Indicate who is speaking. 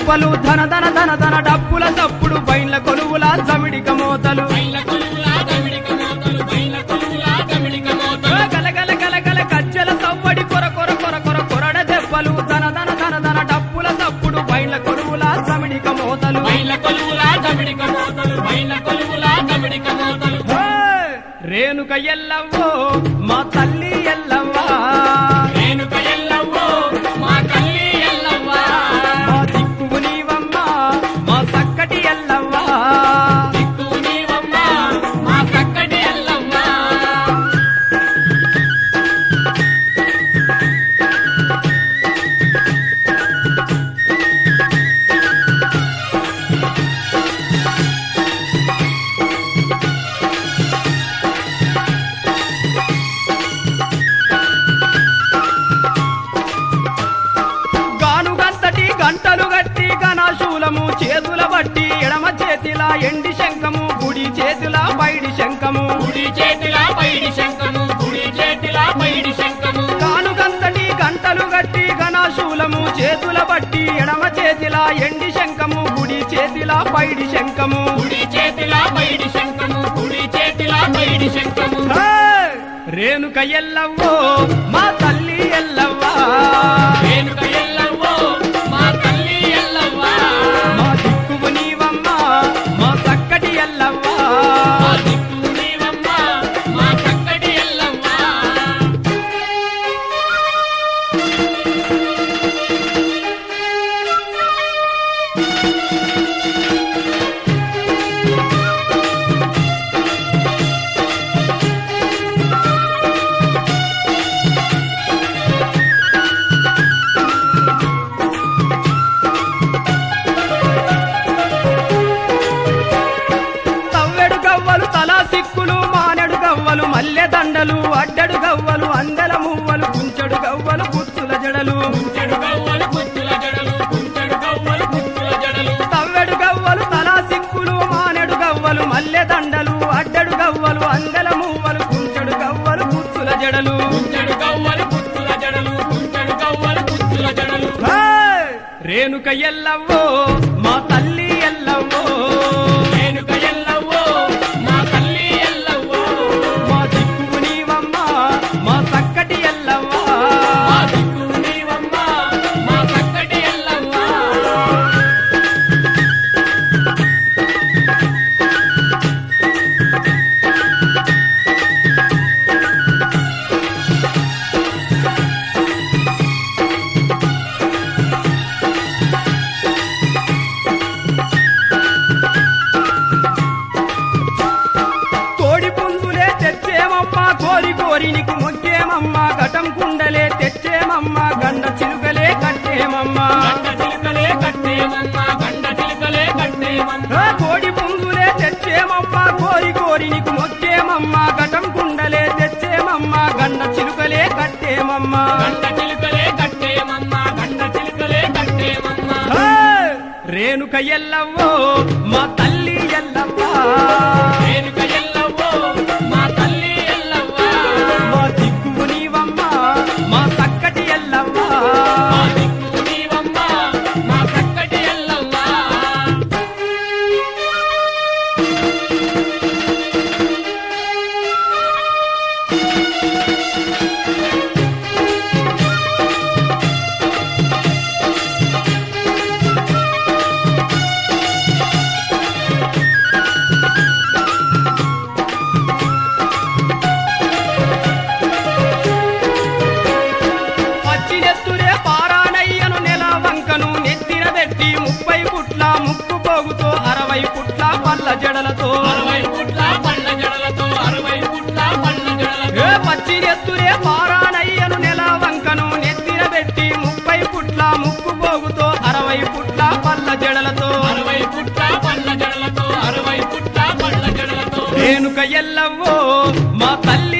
Speaker 1: దెబ్బలు ధన ధన ధన ధన డప్పుల తప్పుడు బైన్ల కొలువుల జమిడిక మోతలు
Speaker 2: బయల కొలువులా దమిడిక మోతలు బయల కొలువులా దమిడిక మోతలు
Speaker 1: గల గల గల గల కజ్జల సవ్వడి కొర కొర కొర కొర కొరడ దెబ్బలు ధన ధన ధన ధన డప్పుల తప్పుడు బైన్ల కొలువుల జమిడిక మోతలు
Speaker 2: బయల కొలువులా దమిడిక మోతలు బయల కొలువులా దమిడిక మోతలు
Speaker 1: హే! రేణుక ఎల్లవ్వో మా తల్లి ఎల్లవ్వా
Speaker 2: రేణుక ఎల్లవ్వో మా తల్లి ఎల్లవ్వా
Speaker 1: మా దిక్కువు నీవమ్మా మా చక్కటి ఎల్లవ్వా
Speaker 2: దిక్కు నీవమ్మా మా చక్కటి ఎల్లవ్వా
Speaker 1: గానుగంతటి గంటలు గట్టి గణశూలము చేతుల బట్టి ఎడమ చేతిల ఎండి శంఖము గుడి చేతుల బయడి శంఖము
Speaker 2: కుడి చేతిలా పైడి శంఖము కుడి చేతిలా పైడి శంఖము
Speaker 1: గానుగంతటి గంటలు గట్టి గణశూలము చేతుల బట్టి ఎడమ చేతిల ఎండి శంఖము గుడి చేతిల బయడి శంఖము
Speaker 2: కుడి చేతిలా పైడి శంఖము కుడి చేతిలా పైడి శంఖము
Speaker 1: హే! రేణుక ఎల్లవ్వో మా తల్లి ఎల్లవ్వా
Speaker 2: రేణుక ఎల్లవ్వో మా తల్లి ఎల్లవ్వా
Speaker 1: మా దిక్కువు నీవమ్మా మా చక్కటి ఎల్లవ్వా
Speaker 2: మా దిక్కు నీవమ్మా మా చక్కటి ఎల్లవ్వా
Speaker 1: తవ్వెడు గవ్వలు తలా సిక్కులు మానెడు గవ్వలు మల్లె దండలు అడ్డడు గవ్వలు అందెల మువ్వలు కుంచెడు గవ్వలు పుచ్చుల జడలు
Speaker 2: కుంచెడు గవ్వలు కుచ్చుల జడలు కుంచెడు గవ్వలు కుచ్చుల జడలు
Speaker 1: తవ్వెడు గవ్వలు తలా సిక్కులు మానెడు గవ్వలు మల్లె దండలు అడ్డడు గవ్వలు అందెల మువ్వలు కుంచెడు గవ్వలు పుచ్చుల జడలు
Speaker 2: కుంచెడు గవ్వలు కుచ్చుల జడలు కుంచెడు గవ్వలు కుచ్చుల జడలు
Speaker 1: హే! రేణుక ఎల్లవ్వో మా తల్లి ఎల్లవ్వో
Speaker 2: రేణుక ఎల్లవ్వో మా తల్లి ఎల్లవ్వో
Speaker 1: మా దిక్కువు నీవమ్మా మా చక్కటి ఎల్లవ్వా
Speaker 2: మా దిక్కు నీవమ్మా మా చక్కటి ఎల్లవ్వా
Speaker 1: కోడి పుంజులే తెచ్చేమమ్మా కోరి కోరి నీకు మొక్కేమమ్మా ఘటం కుండలే తెచ్చేమమ్మా గండ చిలుకలే కట్టేమమ్మా
Speaker 2: గండ చిలుకలే కట్టేమమ్మా గండ చిలుకలే కట్టేమమ్మా
Speaker 1: ఆ కోడి పుంజులే తెచ్చేమమ్మా కోరి కోరి నీకు మొక్కేమమ్మా ఘటం కుండలే తెచ్చేమమ్మా గండ చిలుకలే కట్టేమమ్మా
Speaker 2: గండ చిలుకలే కట్టేమమ్మా గండ చిలుకలే కట్టేమమ్మా
Speaker 1: హే! రేణుక ఎల్లవ్వో మా తల్లి ఎల్లవ్వా
Speaker 2: రేణుక ఎల్లవ్వో మా తల్లి ఎల్లవ్వా
Speaker 1: మా దిక్కువు నీవమ్మా మా చక్కటి ఎల్లవ్వా
Speaker 2: మా దిక్కు నీవమ్మా మా చక్కటి ఎల్లవ్వా
Speaker 1: పచ్చినెత్తురే పారానయ్యను నెల వంకను నెత్తిన పెట్టి ముప్పై పుట్ల ముక్కు పోగుతో అరవై పుట్ల పళ్ళ జడలతో
Speaker 2: అరవై పుట్ల పళ్ళ జడలతో అరవై పుట్ల పళ్ళ జడలతో
Speaker 1: ఏ పచ్చినెత్తురే పారానయ్యను నెల వంకను నెత్తిన పెట్టి ముప్పై పుట్ల ముక్కు పోగుతో అరవై పుట్ల పళ్ళ జడలతో
Speaker 2: అరవై పుట్ల పళ్ళ జడలతో అరవై పుట్ల పళ్ళ జడలతో
Speaker 1: రేణుక ఎల్లవ్వో మా తల్లి